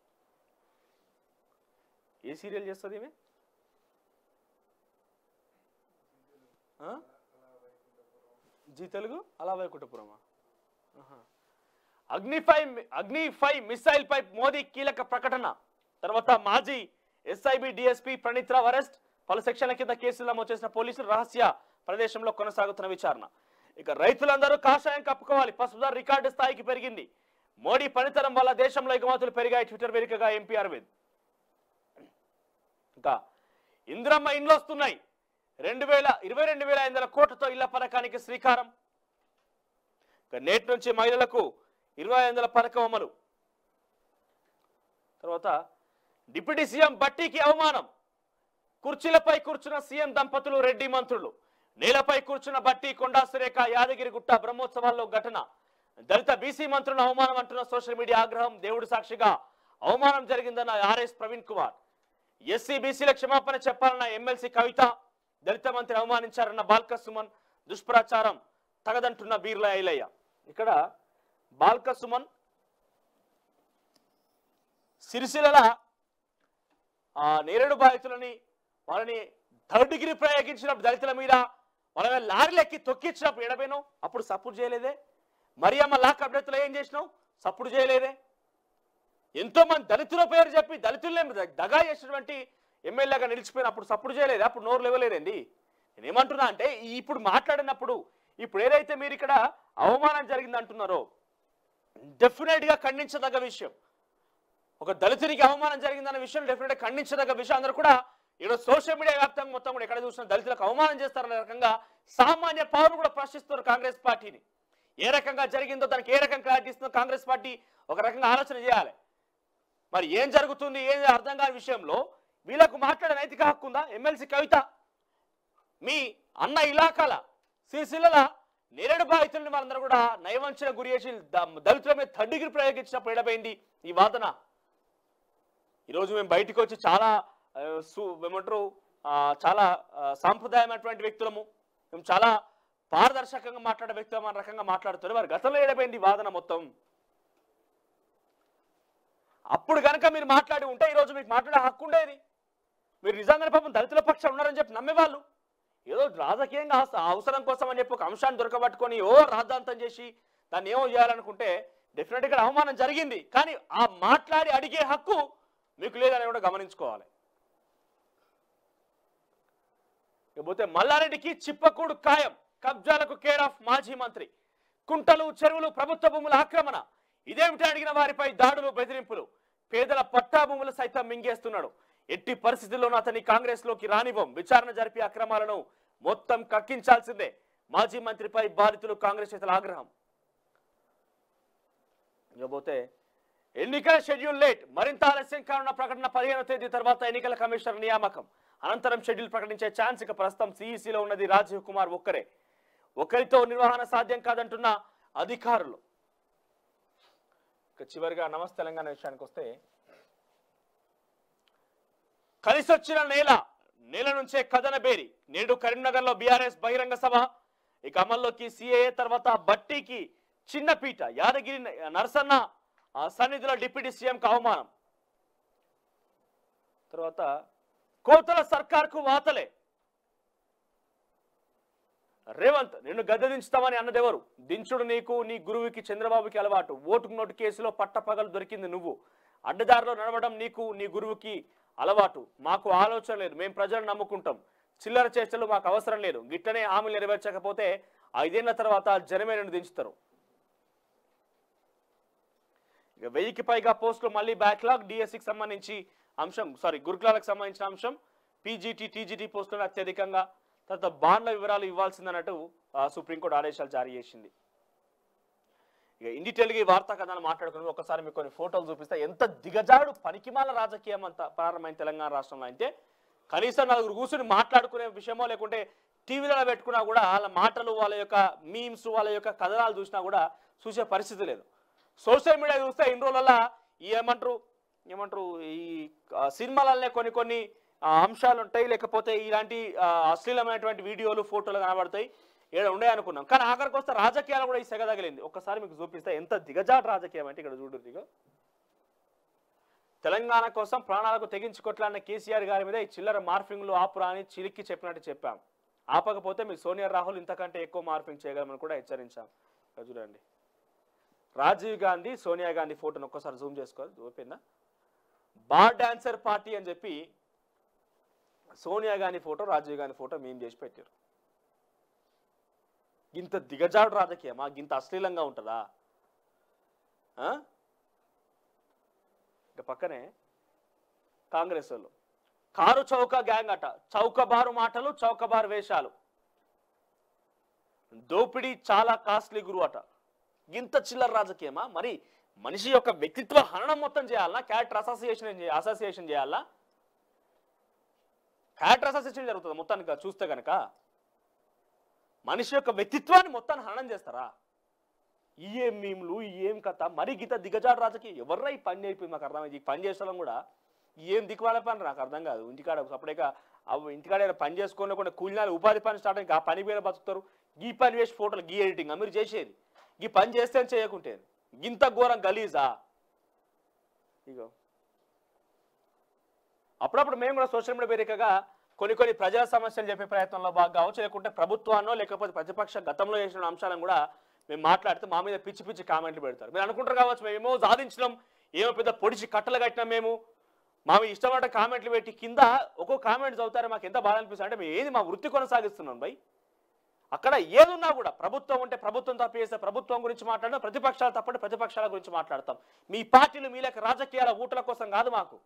ఏ సీరియల్ చేస్తుంది ఈమె ఆ? జీ తెలుగు అలా వైకుంఠపురమా ఆహా. అగ్ని ఫైవ్ అగ్ని ఫైవ్ మిసైల్ పై మోదీ కీలక ప్రకటన తర్వాత మాజీ SIB DSP Praneeth Rao arrest పలు సెక్షన్ల కింద కేసులు నమోదు చేసిన పోలీసులు రహస్య ప్రదేశంలో కొనసాగుతున్న విచారణ ఇక రైతులందరూ కాషాయం కప్పుకోవాలి పసుపు ధర రికార్డు స్థాయికి పెరిగింది మోడీ పనితనం వల్ల దేశంలో ఎగుమతులు పెరిగాయి ట్విట్టర్ వేదికగా ఎంపీ అరవింద్ ఇంకా ఇందిరమ్మ ఇండ్లు వస్తున్నాయి రెండు వేల ఇరవై రెండు వేల ఐదు వందల కోట్లతో ఇళ్ల పథకానికి శ్రీకారం ఇక నేటి నుంచి మహిళలకు ఇరవై ఐదు వందల పథకం అమలు తర్వాత డిప్యూటీ సీఎం బట్టీకి అవమానం కుర్చీలపై కూర్చున్న సీఎం దంపతులు రెడ్డి మంత్రులు నేలపై కూర్చున్న బట్టి కొండా సురేఖ యాదగిరిగుట్ట బ్రహ్మోత్సవాల్లో ఘటన దళిత బీసీ మంత్రులను అవమానం అంటున్న సోషల్ మీడియా ఆగ్రహం దేవుడు సాక్షిగా అవమానం జరిగిందన్న ఆర్ఎస్ ప్రవీణ్ కుమార్ ఎస్సీ బీసీల క్షమాపణ చెప్పాలన్న ఎమ్మెల్సీ కవిత దళిత మంత్రి అవమానించారన్న బాల్క సుమన్ దుష్ప్రచారం తగదంటున్న బీర్ల ఐలయ్య ఇక్కడ బాల్క సుమన్ సిరిసిల్ల ఆ నేరేడు బాధితులని వాళ్ళని థర్డ్ డిగ్రీ ప్రయోగించినప్పుడు దళితుల మీద వాళ్ళ మీద లారీలు ఎక్కి తొక్కించినప్పుడు ఎడబోయినావు అప్పుడు సపోర్ట్ చేయలేదే మరి అమ్మ లాక్ అభ్యర్థులు ఏం చేసినావు సపోర్ట్ చేయలేదే ఎంతో మంది దళితుల పేరు చెప్పి దళితులనే ద- దగా చేసినటువంటి ఎమ్మెల్యేగా నిలిచిపోయినప్పుడు సపోర్ట్ చేయలేదు అప్పుడు నోరు లేవలేదండి నేనేమంటున్నా అంటే ఈ ఇప్పుడు మాట్లాడినప్పుడు ఇప్పుడు ఏదైతే మీరు ఇక్కడ అవమానం జరిగింది అంటున్నారో డెఫినెట్ గా ఖండించదగ్గ విషయం ఒక దళితునికి అవమానం జరిగిందన్న విషయం డెఫినెట్ గా ఖండించదగ్గ విషయం అందరూ కూడా ఈరోజు సోషల్ మీడియా వ్యాప్తంగా మొత్తం కూడా ఎక్కడ చూసినా దళితులకు అవమానం చేస్తారనే రకంగా సామాన్య పౌరులు కూడా ప్రశ్నిస్తున్నారు కాంగ్రెస్ పార్టీని ఏ రకంగా జరిగిందో దానికి ఏ రకంగా క్లారిటీ ఇస్తుందో కాంగ్రెస్ పార్టీ ఒక రకంగా ఆలోచన చేయాలి మరి ఏం జరుగుతుంది ఏం అర్థం కాని విషయంలో వీళ్ళకు మాట్లాడే నైతిక హక్కు ఉందా ఎమ్మెల్సీ కవిత మీ అన్న ఇలాకాల సిరిసిల్ల నేరేడు బాధితుల్ని వాళ్ళందరూ కూడా నయవంచన గురి చేసి ద- దళితుల మీద తండ్రికి ప్రయోగించినప్పుడు ఎడబైంది ఈ వాదన ఈరోజు మేము బయటికి వచ్చి చాలా ఆ, సు- ఏమంటారు ఆ, చాలా ఆ, సాంప్రదాయమైనటువంటి వ్యక్తులము మేము చాలా పారదర్శకంగా మాట్లాడే వ్యక్తులం అన్న రకంగా మాట్లాడుతున్నారు వారి గతంలో ఏడబైంది ఈ వాదన మొత్తం అప్పుడు కనుక మీరు మాట్లాడి ఉంటే ఈరోజు మీకు మాట్లాడే హక్కు ఉండేది మీరు నిజంగానే పాపం దళితుల పక్షాలు ఉన్నారని చెప్పి నమ్మేవాళ్ళు ఏదో రాజకీయంగా ఆస- అవసరం కోసం అని చెప్పి ఒక అంశాన్ని దొరకబట్టుకొని ఓ రాద్ధాంతం చేసి దాన్ని ఏమో చేయాలనుకుంటే డెఫినెట్ ఇక్కడ అవమానం జరిగింది కానీ ఆ మాట్లాడి అడిగే హక్కు మీకు లేదని కూడా గమనించుకోవాలి ఇకపోతే మల్లారెడ్డికి చిప్పకూడు ఖాయం కబ్జాలకు కేర్ ఆఫ్ మాజీ మంత్రి కుంటలు చెరువులు ప్రభుత్వ భూముల ఆక్రమణ ఇదేమిటి అడిగిన వారిపై దాడులు బెదిరింపులు పేదల పట్టా భూములు సైతం మింగేస్తున్నాడు ఎట్టి పరిస్థితుల్లోనూ అతని కాంగ్రెస్ లోకి రానివ్వం విచారణ జరిపి అక్రమాలను మొత్తం కక్కించాల్సిందే మాజీ మంత్రిపై బాధితులు కాంగ్రెస్ నేతల ఆగ్రహం ఇకపోతే ఎన్నికల షెడ్యూల్ లేట్ మరింత ఆలస్యం కానున్న ప్రకటన పదిహేనవ తేదీ తర్వాత ఎన్నికల కమిషనర్ నియామకం అనంతరం షెడ్యూల్ ప్రకటించే ఛాన్స్ ఇక ప్రస్తుతం సిఈసిలో ఉన్నది రాజీవ్ కుమార్ ఒక్కరే ఒకరితో నిర్వహణ సాధ్యం కాదంటున్న అధికారులు ఇక చివరిగా నమస్తే తెలంగాణ విషయానికి వస్తే కలిసొచ్చిన నేల నేల నుంచే కథన బేరి నేడు కరీంనగర్లో బీఆర్ఎస్ బహిరంగ సభ ఇక అమల్లోకి సిఏఏ తర్వాత బట్టీకి చిన్న పీట యాదగిరి నరసన్న ఆ సన్నిధిలో డిప్యూటీ సీఎంకు అవమానం తర్వాత కోతల సర్కార్కు వాతలే రేవంత్ నిన్ను గద్దె దించుతామని అన్నదెవరు దించుడు నీకు నీ గురువుకి చంద్రబాబుకి అలవాటు ఓటుకు నోటు కేసులో పట్టపగలు దొరికింది నువ్వు అడ్డదారిలో నడవడం నీకు నీ గురువుకి అలవాటు మాకు ఆలోచన లేదు మేము ప్రజలను నమ్ముకుంటాం చిల్లర చేష్టలు మాకు అవసరం లేదు గిట్టనే హామీలు నెరవేర్చకపోతే ఐదేళ్ల తర్వాత జనమే నిన్ను దించుతారు ఇక వెయ్యికి పైగా పోస్టులు మళ్ళీ బ్యాక్లాగ్ డిఎస్సికి సంబంధించి అంశం సారీ గురుకులాలకు సంబంధించిన అంశం పీజీటీ టీజీటీ పోస్టులు అత్యధికంగా తర్వాత బాండ్ల వివరాలు ఇవ్వాల్సిందన్నట్టు ఆ, సుప్రీంకోర్టు ఆదేశాలు జారీ చేసింది ఇక ఇన్ డీటెయిల్గా ఈ వార్తా కథను మాట్లాడుకుని ఒకసారి మీకు కొన్ని ఫోటోలు చూపిస్తే ఎంత దిగజాడు పనికిమాల రాజకీయం అంత ప్రారంభమైన తెలంగాణ రాష్ట్రంలో అయితే కనీసం నలుగురు కూర్చుని మాట్లాడుకునే విషయమో లేకుంటే టీవీలలో పెట్టుకున్నా కూడా వాళ్ళ మాటలు వాళ్ళ యొక్క మీమ్స్ వాళ్ళ యొక్క కథనాలు చూసినా కూడా చూసే పరిస్థితి లేదు సోషల్ మీడియా చూస్తే ఇన్ని రోజులల్లా ఈ ఏమంటారు ఏమంటారు ఈ ఆ, సినిమాలనే కొన్ని కొన్ని ఆ, అంశాలు ఉంటాయి లేకపోతే ఇలాంటి ఆ, అశ్లీలమైనటువంటి వీడియోలు ఫోటోలు కనబడతాయి ఏడ ఉండే అనుకున్నాం కానీ ఆఖరికి వస్తే రాజకీయాలు కూడా ఈ సెగ తగిలింది ఒక్కసారి మీకు చూపిస్తే ఎంత దిగజాటు రాజకీయం అంటే ఇక్కడ చూడు ఇక తెలంగాణ కోసం ప్రాణాలకు తెగించి కొట్లాడిన కేసీఆర్ గారి మీద ఈ చిల్లర మార్ఫింగ్లు ఆపురా అని చిలిక్కి చెప్పినట్టు చెప్పాం ఆపకపోతే మీ సోనియా రాహుల్ ఇంతకంటే ఎక్కువ మార్ఫింగ్ చేయగలమని కూడా హెచ్చరించాం ఇక్కడ చూడండి రాజీవ్ గాంధీ సోనియా గాంధీ ఫోటోను ఒక్కసారి జూమ్ చేసుకోవాలి ఓపెందా బార్ డాన్సర్ పార్టీ అని చెప్పి సోనియా గాంధీ ఫోటో రాజీవ్ గాంధీ ఫోటో మేము చేసి పెట్టారు ఇంత దిగజాడు రాజకీయమా ఇంత అశ్లీలంగా ఉంటుందా ఆ? ఇక పక్కనే కాంగ్రెస్ వాళ్ళు కారు చౌక గ్యాంగ్ అట చౌకబారు మాటలు చౌకబారు వేషాలు దోపిడీ చాలా కాస్ట్లీ గురు అట ఇంత చిల్లర రాజకీయమా మరి మనిషి యొక్క వ్యక్తిత్వ హననం మొత్తం చేయాలా క్యారెక్టర్ అసోసియేషన్ అసోసియేషన్ చేయాలా క్యారెక్టర్ అసోసియేషన్ జరుగుతుంది మొత్తానికి చూస్తే కనుక మనిషి యొక్క వ్యక్తిత్వాన్ని మొత్తాన్ని హననం చేస్తారా ఈ ఏం మీములు ఈ ఏం కథ మరి గీత దిగజాడు రాజకీయం ఎవర్రా ఈ పని అయిపోయింది మాకు అర్థమైంది ఈ పని చేసడం కూడా ఏం దిక్కువాల పని నాకు అర్థం కాదు ఇంటికాడ సపరేక అవి ఇంటికాడ ఏదైనా పని చేసుకుని కొన్ని కూలినాలు ఉపాధి పని స్టార్ట్ అయ్యి ఆ పని మీద బతుకుతారు ఈ పని వేసి ఫోటోలు గీ ఎడిటింగ్ మీరు చేసేది ఈ పని చేస్తే చేయకుంటే ఇంత ఘోరం గలీజా ఇగో అప్పుడప్పుడు మేము కూడా సోషల్ మీడియా వేదికగా కొన్ని కొన్ని ప్రజా సమస్యలు చెప్పే ప్రయత్నంలో బాగా కావచ్చు లేకుంటే ప్రభుత్వాన్నో లేకపోతే ప్రతిపక్ష గతంలో చేసిన అంశాలను కూడా మేము మాట్లాడితే మా మీద పిచ్చి పిచ్చి కామెంట్లు పెడతారు మీరు అనుకుంటారు కావచ్చు మేమేమో సాధించడం ఏమో పెద్ద పొడిచి కట్టలు కట్టినాం మేము మా మీద ఇష్టమైన కామెంట్లు పెట్టి కింద ఒక్కో కామెంట్ చదువుతారే మాకు ఎంత బాధ అనిపిస్తుంది అంటే మేము ఏది మా వృత్తి కొనసాగిస్తున్నాం బై అక్కడ ఏదున్నా కూడా ప్రభుత్వం ఉంటే ప్రభుత్వం తప్పు చేస్తే ప్రభుత్వం గురించి మాట్లాడడం ప్రతిపక్షాలు తప్పంటే ప్రతిపక్షాల గురించి మాట్లాడతాం మీ పార్టీలు మీ లేక రాజకీయాల ఊటల కోసం కాదు మాకు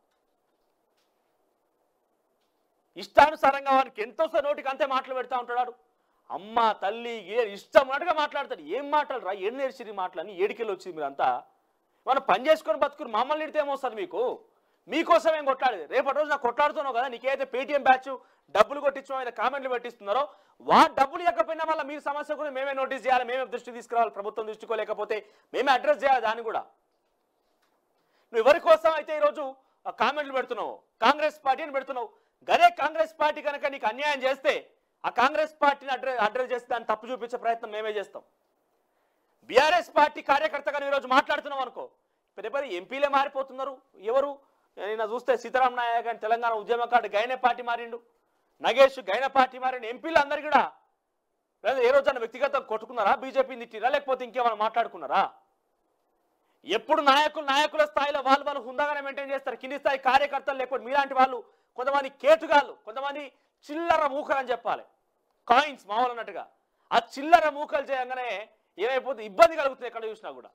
ఇష్టానుసారంగా వారికి ఎంతో నోటికి అంతే మాటలు పెడతా ఉంటాడు అమ్మ తల్లి ఏ ఇష్టం అన్నట్టుగా మాట్లాడతాడు ఏం మాట్లాడరా ఏం నేర్చిరి మాటలని ఏడికెళ్ళి వచ్చింది మీరంతా మనం పని చేసుకొని బతుకుని మమ్మల్ని ఇడితే ఏమొస్తుంది మీకు మీకోసం ఏం కొట్లాడేది రేపటి రోజు నాకు కొట్లాడుతున్నావు కదా నీకైతే పేటీఎం బ్యాచ్ డబ్బులు కొట్టించో ఆయన కామెంట్లు పెట్టిస్తున్నారో వా డబ్బులు ఇవ్వకపోయినా మళ్ళీ మీ సమస్య కూడా మేమే నోటీస్ చేయాలి మేమే దృష్టి తీసుకురావాలి ప్రభుత్వం దృష్టికో లేకపోతే మేమే అడ్రస్ చేయాలి దాన్ని కూడా నువ్వు ఎవరి కోసం అయితే ఈరోజు ఆ కామెంట్లు పెడుతున్నావు కాంగ్రెస్ పార్టీని పెడుతున్నావు గదే కాంగ్రెస్ పార్టీ కనుక నీకు అన్యాయం చేస్తే ఆ కాంగ్రెస్ పార్టీని అడ్రస్ అడ్రస్ చేస్తే దాన్ని తప్పు చూపించే ప్రయత్నం మేమే చేస్తాం బీఆర్ఎస్ పార్టీ కార్యకర్తగా ఈరోజు మాట్లాడుతున్నాం అనుకో పెద్ద పెద్ద ఎంపీలే మారిపోతున్నారు ఎవరు నిన్న చూస్తే సీతారాం నాయక్ అని తెలంగాణ ఉద్యమకారుడు గైనే పార్టీ మారిండు నగేష్ గైన పార్టీ మారిండు ఎంపీలు అందరు కూడా లేదా ఏ రోజైనా వ్యక్తిగతంగా కొట్టుకున్నారా బీజేపీని తిట్టిరా లేకపోతే ఇంకేమైనా మాట్లాడుకున్నారా ఎప్పుడు నాయకులు నాయకుల స్థాయిలో వాళ్ళు వాళ్ళు హుందాగానే మెయింటైన్ చేస్తారు కింది స్థాయి కార్యకర్తలు లేకపోతే మీలాంటి వాళ్ళు కొంతమంది కేటుగాళ్ళు కొంతమంది చిల్లర మూకలు అని చెప్పాలి కాయిన్స్ మామూలు అన్నట్టుగా ఆ చిల్లర మూకలు చేయగానే ఏమైపోతే ఇబ్బంది కలుగుతుంది ఎక్కడ చూసినా కూడా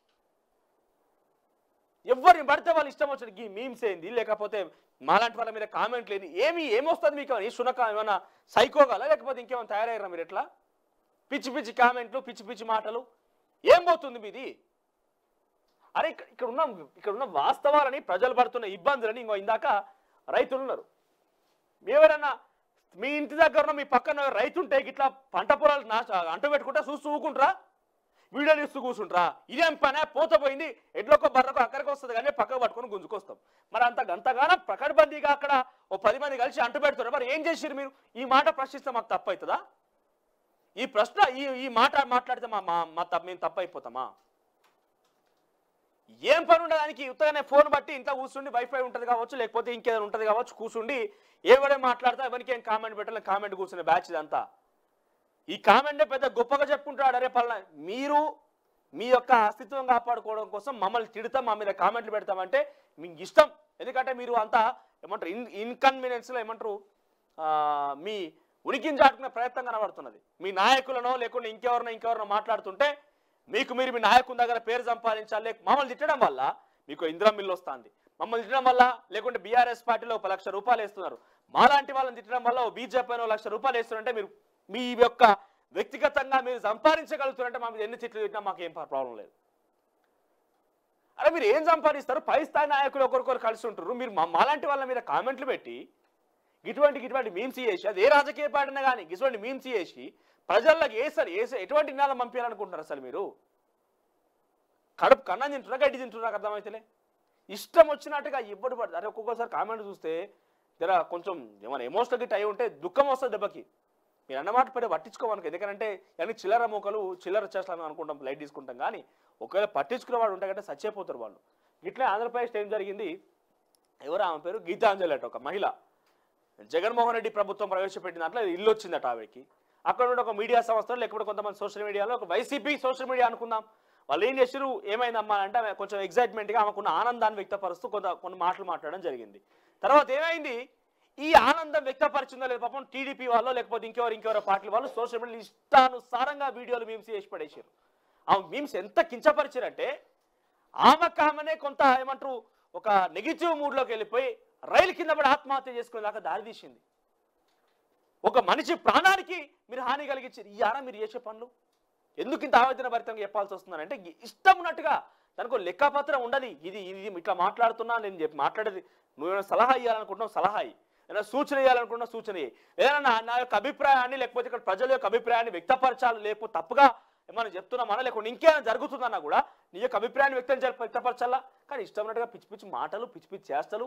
ఎవరిని పడితే వాళ్ళు ఇష్టం వచ్చిన ఈ మీమ్స్ ఏంది లేకపోతే మాలాంటి వాళ్ళ మీద కామెంట్లు ఏంది ఏమి ఏమొస్తుంది మీకు ఈ శునక ఏమైనా సైకోగల లేకపోతే ఇంకేమైనా తయారయ్యారా మీరు ఎట్లా పిచ్చి పిచ్చి కామెంట్లు పిచ్చి పిచ్చి మాటలు ఏం పోతుంది మీది అరే ఇక్కడ ఇక్కడ ఉన్న ఇక్కడ ఉన్న వాస్తవాలని ప్రజలు పడుతున్న ఇబ్బందులని ఇంకో ఇందాక రైతులు ఉన్నారు ఎవరైనా మీ ఇంటి దగ్గర ఉన్న మీ పక్కన రైతు ఉంటే ఇట్లా పంట పొలాలు నాశ అంటు పెట్టుకుంటా చూస్తూ ఊకుంటారా వీడియోలు ఇస్తూ కూర్చుంటారా ఇదేం పనే పోత పోయింది ఎడ్లొక్క బర్రకు అక్కడికి వస్తుంది కానీ పక్కకు పట్టుకొని గుంజుకొస్తాం మరి అంత అంతగానో పకడ్బందీగా అక్కడ ఓ పది మంది కలిసి అంటు పెడుతున్నారు మరి ఏం చేసిరు మీరు ఈ మాట ప్రశ్నిస్తే మాకు తప్పు అవుతుందా ఈ ప్రశ్న ఈ ఈ మాట మాట్లాడితే మా మా మా తప్పు మేము తప్పు అయిపోతామా ఏం పని ఉండడానికి ఉత్తగానే ఫోన్ బట్టి ఇంట్లో కూర్చుండి వైఫై ఉంటుంది కావచ్చు లేకపోతే ఇంకేదైనా ఉంటుంది కావచ్చు కూర్చుండి ఎవడే మాట్లాడితే ఎవరికి ఏం కామెంట్ పెట్టాలి కామెంట్ కూర్చునే బ్యాచ్ ఇదంతా ఈ కామెంట్ పెద్ద గొప్పగా చెప్పుకుంటాడు అరే పలానా మీరు మీ యొక్క అస్తిత్వం కాపాడుకోవడం కోసం మమ్మల్ని తిడతాం మా మీద కామెంట్లు పెడతామంటే మీకు ఇష్టం ఎందుకంటే మీరు అంతా ఏమంటారు ఇన్ ఇన్కన్వీనియన్స్లో ఏమంటారు ఆ, మీ ఉనికిని చాటుకునే ప్రయత్నం కనబడుతున్నది మీ నాయకులనో లేకుంటే ఇంకెవరినో ఇంకెవరినో మాట్లాడుతుంటే మీకు మీరు మీ నాయకుని దగ్గర పేరు సంపాదించాలి లేక మమ్మల్ని తిట్టడం వల్ల మీకు ఇందిరా మిల్లు వస్తుంది మమ్మల్ని తిట్టడం వల్ల లేకుంటే బీఆర్ఎస్ పార్టీలో ఒక లక్ష రూపాయలు వేస్తున్నారు మాలాంటి వాళ్ళని తిట్టడం వల్ల ఓ బీజేపీ ఒక లక్ష రూపాయలు వేస్తున్నారంటే మీరు మీ యొక్క వ్యక్తిగతంగా మీరు సంపాదించగలుగుతారంటే మా మీద ఎన్ని తిట్లు తిట్టినా మాకు ఏం ప్రాబ్లం లేదు అరే మీరు ఏం సంపాదిస్తారు పై స్థాయి నాయకులు ఒకరికొకరు కలిసి ఉంటారు మీరు మా- మాలాంటి వాళ్ళ మీద కామెంట్లు పెట్టి ఇటువంటి ఇటువంటి మీమ్స్ చేసి అది ఏ రాజకీయ పార్టీనా కానీ ఇటువంటి మీమ్స్ చేసి ప్రజల్లోకి వేసారు వేసే ఎటువంటి నినాదం పంపించాలనుకుంటున్నారు అసలు మీరు కడుపు కన్నం తింటున్నా గడ్డి తింటున్నా నాకు అర్థమైతేలే ఇష్టం వచ్చినట్టుగా ఇవ్వడు పడదు అరే ఒక్కొక్కసారి కామెంట్ చూస్తే జర కొంచెం ఏమైనా ఎమోషనల్ గిట్ అయి ఉంటే దుఃఖం వస్తుంది దెబ్బకి మీరు అన్నమాట పడే పట్టించుకోవాలి ఎందుకంటే ఇవన్నీ చిల్లర మూకలు చిల్లర చేస్తాను అనుకుంటాం లైట్ తీసుకుంటాం కానీ ఒకవేళ పట్టించుకునే వాడు ఉంటే కంటే చచ్చిపోతారు వాళ్ళు ఇట్లా ఆంధ్రప్రదేశ్ ఏం జరిగింది ఎవరు ఆమె పేరు గీతాంజలి అట ఒక మహిళ జగన్మోహన్ రెడ్డి ప్రభుత్వం ప్రవేశపెట్టిన దాంట్లో ఇల్లు వచ్చిందట ఆవిడకి అక్కడ నుండి ఒక మీడియా సంస్థలు లేకపోతే కొంతమంది సోషల్ మీడియాలో ఒక వైసీపీ సోషల్ మీడియా అనుకుందాం వాళ్ళు ఏం చేసారు ఏమైందమ్మా అంటే ఆమె కొంచెం ఎగ్జైట్మెంట్గా ఆమెకున్న ఆనందాన్ని వ్యక్తపరుస్తూ కొంత కొన్ని మాటలు మాట్లాడడం జరిగింది తర్వాత ఏమైంది ఈ ఆనందం వ్యక్తపరిచిందో లేదు పాపం టీడీపీ వాళ్ళు లేకపోతే ఇంకెవరు ఇంకెవరో పార్టీల వాళ్ళు సోషల్ మీడియా ఇష్టానుసారంగా వీడియోలు మీమ్స్ చేసి పడేసారు ఆ మీమ్స్ ఎంత కించపరిచారంటే ఆమెకు ఆమెనే కొంత ఏమంటారు ఒక నెగిటివ్ మూడ్లోకి వెళ్ళిపోయి రైలు కింద పడి ఆత్మహత్య చేసుకునే దాకా దారి తీసింది ఒక మనిషి ప్రాణానికి మీరు హాని కలిగించారు ఈ ఆరా మీరు చేసే పనులు ఎందుకు ఇంత ఆవేదన భరితంగా చెప్పాల్సి వస్తుందంటే ఇష్టం ఉన్నట్టుగా దానికి ఒక లెక్కపత్రం ఉండదు ఇది ఇది ఇట్లా మాట్లాడుతున్నా నేను చెప్పి మాట్లాడేది నువ్వేమైనా సలహా ఇవ్వాలనుకుంటున్నావు సలహా ఇయ్యి ఏదైనా సూచన ఇవ్వాలనుకుంటున్నావు సూచన ఇయ్యి ఏదైనా నా నా యొక్క అభిప్రాయాన్ని లేకపోతే ఇక్కడ ప్రజల యొక్క అభిప్రాయాన్ని వ్యక్తపరచాలి లేకపోతే తప్పుగా ఏమైనా చెప్తున్నామన్నా లేకపోతే ఇంకేమైనా జరుగుతుందన్నా కూడా నీ యొక్క అభిప్రాయాన్ని వ్యక్తం చేయ- వ్యక్తపరచాలా కానీ ఇష్టం ఉన్నట్టుగా పిచ్చి పిచ్చి మాటలు పిచ్చి పిచ్చి చేష్టలు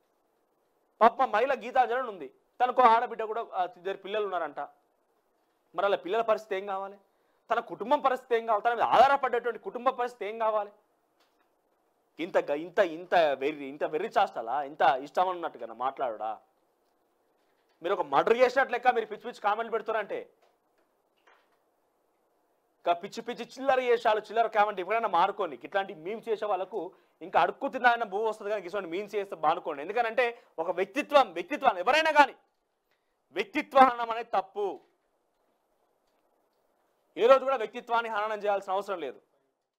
పాప మహిళ గీతాంజలి ఉంది తనకు ఆడబిడ్డ కూడా ఆ, ఇద్దరు పిల్లలు ఉన్నారంట మరి అలా పిల్లల పరిస్థితి ఏం కావాలి తన కుటుంబం పరిస్థితి ఏం కావాలి తన మీద ఆధారపడేటువంటి కుటుంబ పరిస్థితి ఏం కావాలి ఇంత గ- ఇంత ఇంత వెర్రి ఇంత వెర్రి చాష్టలా ఇంత ఇష్టం అన్నట్టుగా మాట్లాడడా మీరు ఒక మర్డర్ చేసినట్లు లెక్క మీరు పిచ్చి పిచ్చి కామెంట్లు పెడుతున్నారంటే ఇంకా పిచ్చి పిచ్చి చిల్లర చేసాలు చిల్లర కామెంట్ ఎప్పుడైనా మారుకోండి ఇట్లాంటి మీమ్స్ చేసే వాళ్ళకు ఇంకా అడుక్కు తిన్నాయన్న భూ వస్తుంది కానీ ఇటువంటి మీమ్స్ చేస్తే మానుకోండి ఎందుకంటే ఒక వ్యక్తిత్వం వ్యక్తిత్వాన్ని ఎవరైనా కానీ వ్యక్తిత్వ హననం అనేది తప్పు ఏ రోజు కూడా వ్యక్తిత్వాన్ని హననం చేయాల్సిన అవసరం లేదు